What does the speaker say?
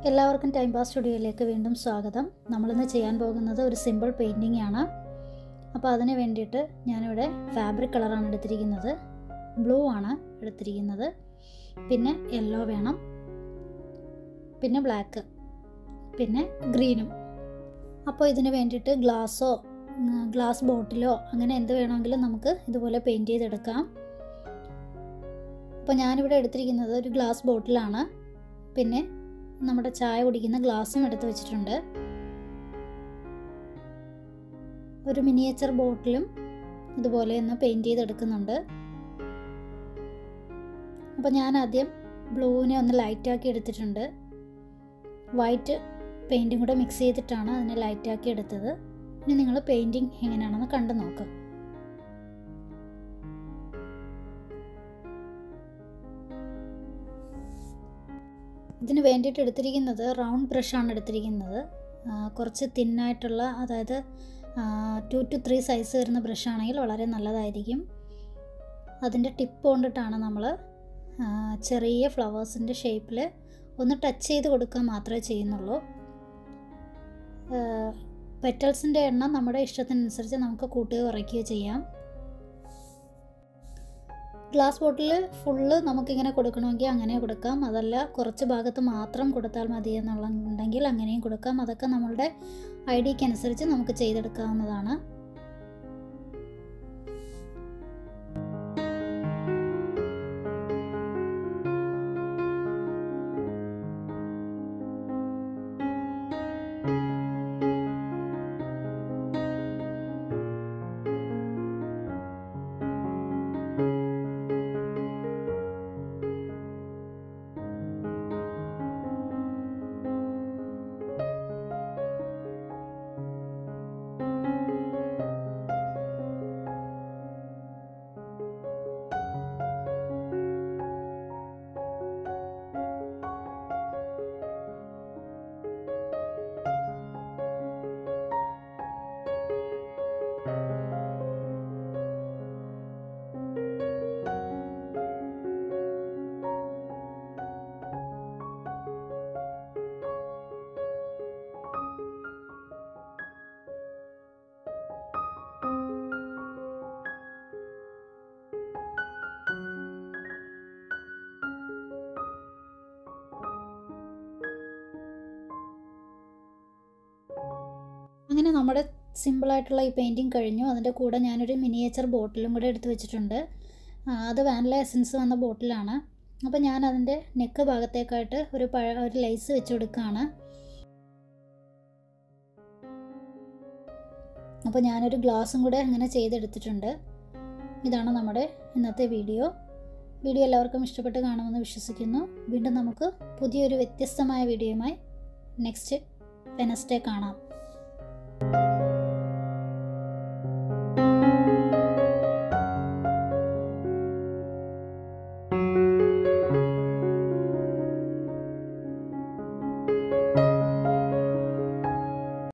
എല്ലാവർക്കും time pass സ്റ്റുഡിയോയിലേക്ക് വീണ്ടും സ്വാഗതം നമ്മളിന്ന് ചെയ്യാൻ പോകുന്നത് ഒരു സിമ്പിൾ പെയിൻറ്റിംഗ് ആണ് അപ്പോൾ അതിന് വേണ്ടിയിട്ട് ഞാനിവിടെ ഫാബ്രിക് കളറാണ് എടുത്തിരിക്കുന്നത് ബ്ലൂ ആണ് എടുത്തിരിക്കുന്നത് പിന്നെ യെല്ലോ വേണം പിന്നെ ബ്ലാക്ക് പിന്നെ ഗ്രീനും അപ്പോൾ ഇതിന് വേണ്ടിയിട്ട് ഗ്ലാസ്സോ ഗ്ലാസ് ബോട്ടിലോ അങ്ങനെ എന്ത് വേണമെങ്കിലും നമുക്ക് ഇതുപോലെ പെയിൻറ്റ് ചെയ്തെടുക്കാം അപ്പോൾ ഞാനിവിടെ എടുത്തിരിക്കുന്നത് ഒരു ഗ്ലാസ് ബോട്ടിലാണ് പിന്നെ നമ്മുടെ ചായ കുടിക്കുന്ന ഗ്ലാസ്സും എടുത്ത് വെച്ചിട്ടുണ്ട് ഒരു മിനിയേച്ചർ ബോട്ടിലും ഇതുപോലെ ഒന്ന് പെയിൻറ്റ് ചെയ്തെടുക്കുന്നുണ്ട് അപ്പോൾ ഞാൻ ആദ്യം ബ്ലൂവിനെ ഒന്ന് ലൈറ്റാക്കി എടുത്തിട്ടുണ്ട് വൈറ്റ് പെയിൻറ്റും കൂടെ മിക്സ് ചെയ്തിട്ടാണ് അതിനെ ലൈറ്റാക്കി എടുത്തത് ഇനി നിങ്ങൾ പെയിൻറ്റിങ് എങ്ങനെയാണെന്ന് കണ്ടു നോക്കുക ഇതിന് വേണ്ടിയിട്ട് എടുത്തിരിക്കുന്നത് റൗണ്ട് ബ്രഷാണ് എടുത്തിരിക്കുന്നത് കുറച്ച് തിന്നായിട്ടുള്ള അതായത് ടു ടു ത്രീ സൈസ് വരുന്ന ബ്രഷാണെങ്കിൽ വളരെ നല്ലതായിരിക്കും അതിൻ്റെ ടിപ്പ് കൊണ്ടിട്ടാണ് നമ്മൾ ചെറിയ ഫ്ലവേഴ്സിൻ്റെ ഷേപ്പിൽ ഒന്ന് ടച്ച് ചെയ്ത് കൊടുക്കുക മാത്രമേ ചെയ്യുന്നുള്ളൂ പെറ്റൽസിൻ്റെ എണ്ണം നമ്മുടെ ഇഷ്ടത്തിനനുസരിച്ച് നമുക്ക് കൂട്ടുകയോ കുറയ്ക്കുകയോ ചെയ്യാം ഗ്ലാസ് ബോട്ടിൽ ഫുള്ള് നമുക്കിങ്ങനെ കൊടുക്കണമെങ്കിൽ അങ്ങനെ കൊടുക്കാം അതല്ല കുറച്ച് ഭാഗത്ത് മാത്രം കൊടുത്താൽ മതി എന്നുണ്ടെങ്കിൽ അങ്ങനെയും കൊടുക്കാം അതൊക്കെ നമ്മളുടെ ഐഡിയക്ക് അനുസരിച്ച് നമുക്ക് ചെയ്തെടുക്കാവുന്നതാണ് അങ്ങനെ നമ്മുടെ സിമ്പിളായിട്ടുള്ള ഈ പെയിൻറ്റിങ് കഴിഞ്ഞു അതിൻ്റെ കൂടെ ഞാനൊരു മിനിയേച്ചർ ബോട്ടിലും കൂടെ എടുത്ത് വെച്ചിട്ടുണ്ട് അത് വാനില എസൻസ് വന്ന ബോട്ടിലാണ് അപ്പോൾ ഞാൻ അതിൻ്റെ നെക്ക് ഭാഗത്തേക്കായിട്ട് ഒരു പഴ ഒരു ലൈസ് വെച്ച് കൊടുക്കുകയാണ് അപ്പോൾ ഞാനൊരു ഗ്ലാസും കൂടെ അങ്ങനെ ചെയ്തെടുത്തിട്ടുണ്ട് ഇതാണ് നമ്മുടെ ഇന്നത്തെ വീഡിയോ വീഡിയോ എല്ലാവർക്കും ഇഷ്ടപ്പെട്ട് കാണുമെന്ന് വിശ്വസിക്കുന്നു വീണ്ടും നമുക്ക് പുതിയൊരു വ്യത്യസ്തമായ വീഡിയോയുമായി നെക്സ്റ്റ് വെനസ്ഡേ കാണാം